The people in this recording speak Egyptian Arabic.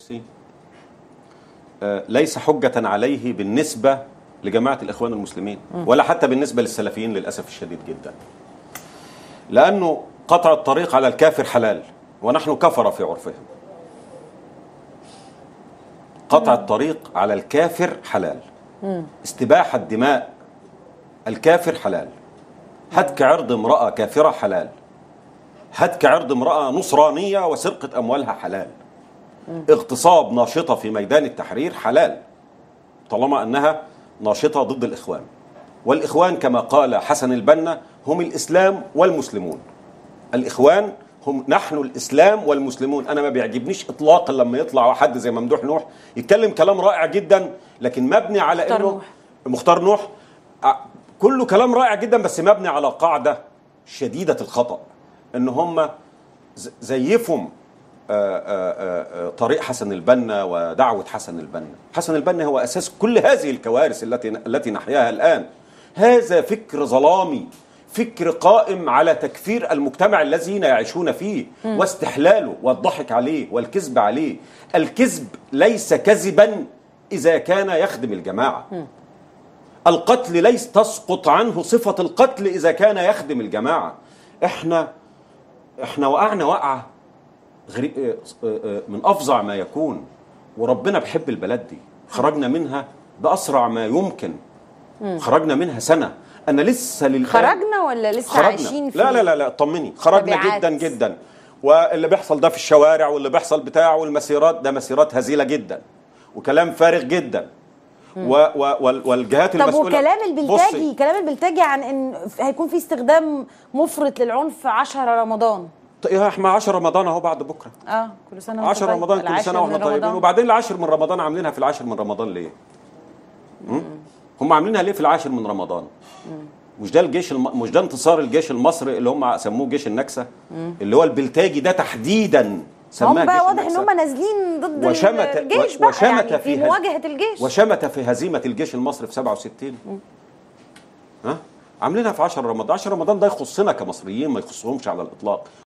ليس حجة عليه بالنسبة لجماعة الإخوان المسلمين ولا حتى بالنسبة للسلفيين للأسف الشديد جدا لأنه قطع الطريق على الكافر حلال ونحن كفر في عرفهم قطع الطريق على الكافر حلال استباحة دماء الكافر حلال هتك عرض امرأة كافرة حلال هتك عرض امرأة نصرانية وسرقة أموالها حلال اغتصاب ناشطة في ميدان التحرير حلال طالما أنها ناشطة ضد الإخوان والإخوان كما قال حسن البنا هم الإسلام والمسلمون الإخوان هم نحن الإسلام والمسلمون أنا ما بيعجبنيش إطلاقا لما يطلع حد زي ممدوح نوح يتكلم كلام رائع جدا لكن مبني على مختار إنه نوح. مختار نوح ع- كله كلام رائع جدا بس مبني على قاعدة شديدة الخطأ إن هم ز- زيفهم آه، آه، آه، طريق حسن البنا ودعوة حسن البنا حسن البنا هو أساس كل هذه الكوارث التي التي نحياها الآن هذا فكر ظلامي فكر قائم على تكفير المجتمع الذين يعيشون فيه واستحلاله والضحك عليه والكذب عليه الكذب ليس كذبا إذا كان يخدم الجماعة القتل ليس تسقط عنه صفة القتل إذا كان يخدم الجماعة احنا احنا وقعنا وقعة غري... اه- اه- اه من أفظع ما يكون وربنا بيحب البلد دي خرجنا منها بأسرع ما يمكن خرجنا منها سنة أنا لسه للآن خرجنا ولا لسه خرجنا عايشين في لا لا لا لا اطمني خرجنا تبعات. جدا جدا واللي بيحصل ده في الشوارع واللي بيحصل بتاع والمسيرات ده مسيرات هزيلة جدا وكلام فارغ جدا و و وال- والجهات طب المسؤولة وكلام بصي، البلتاجي كلام البلتاجي عن ان ف- هيكون في استخدام مفرط للعنف 10 رمضان طيب احنا 10 رمضان اهو بعد بكره اه كل سنه وانت 10 طيب. رمضان كل العاشر سنه واحنا من طيبين رمضان. وبعدين العاشر من رمضان عاملينها في العاشر من رمضان ليه؟ م? هم عاملينها ليه في العاشر من رمضان؟ مش ده الجيش الم... مش ده انتصار الجيش المصري اللي هم سموه جيش النكسه اللي هو البلتاجي ده تحديدا سماه هم بقى جيش واضح ان النكسة. هم نازلين ضد وشمت الجيش بقى وشمت يعني في في هز- مواجهه الجيش وشمت في هزيمه الجيش المصري في 67 ها عاملينها في 10 رمضان 10 رمضان ده يخصنا كمصريين ما يخصهمش على الاطلاق